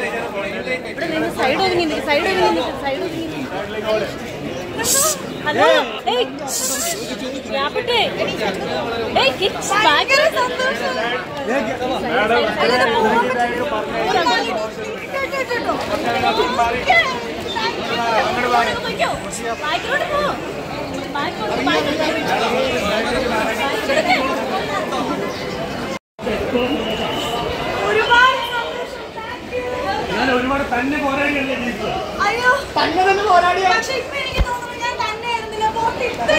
ഇവിടെ നിന്ന് സൈഡ് ഒതുങ്ങി നിൽക്ക് സൈഡ് ഒതുങ്ങി നിൽക്ക് സൈഡ് ഒതുങ്ങി നിൽക്ക്. ഹലോ ഏയ് യാപ്പട്ടെ ഏയ് കിഡ്സ് ഭയങ്കര സന്തോഷം ബാക്കിലോട്ട് പോ ബാക്കിലോട്ട് ഒരുപാട് സന്തോഷം. Thank you. ഞാൻ ഒരുപാട് തന്നെ പോരാടിയല്ലേ ജീവിച്ചത് അയ്യോ തന്നെ തന്നെ പോരാടിയ പക്ഷെ ഇപ്പൊ എനിക്ക് തോന്നുന്നു ഞാൻ തന്നെ ആയിരുന്നില്ല പോട്ടെ ഇത്ര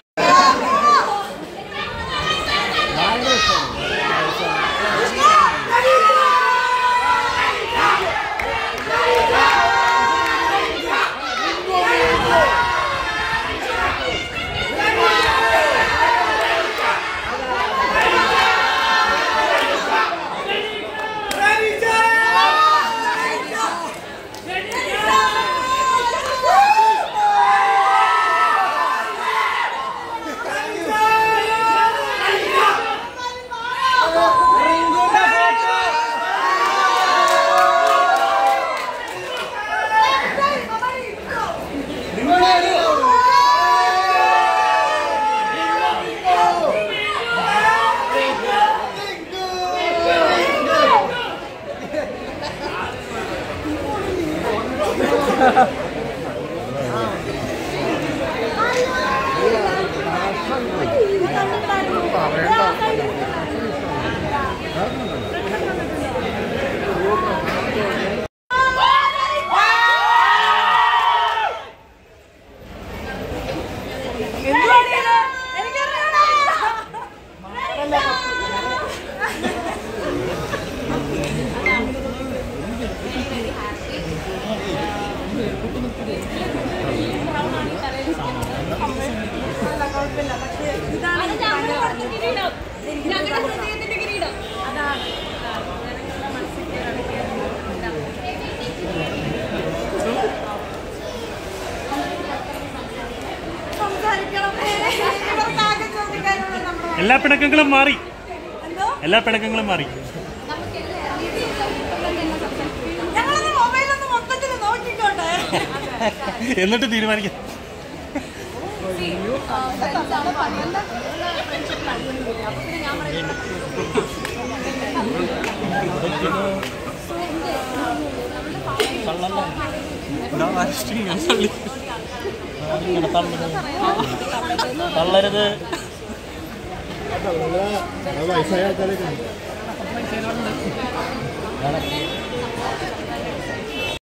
എന്തുവാണിത്? എനിക്കറിയണം. അല്ല, കുഴപ്പമില്ല. പക്ഷേ ഇതാണ് എനിക്ക് ഭയങ്കര ഞങ്ങളുടെ ഹൃദയത്തിന്റെ കിരീടം അതാണ് ജനങ്ങളുടെ മനസ്സിൽ കയറിയ സംസാരിക്കണം ഇവർക്കാകെ ചോദിക്കാനുള്ള നമ്മുടെ എല്ലാ പിണക്കങ്ങളും മാറി എന്തോ എല്ലാ പിണക്കങ്ങളും മാറി ഞങ്ങളൊന്ന് മൊബൈലൊന്ന് മൊത്തത്തിൽ നോക്കിക്കോട്ടെ എന്നിട്ട് തീരുമാനിക്കാം തള്ളരുത് വയസ്സായ ആൾക്കാരൊക്കെ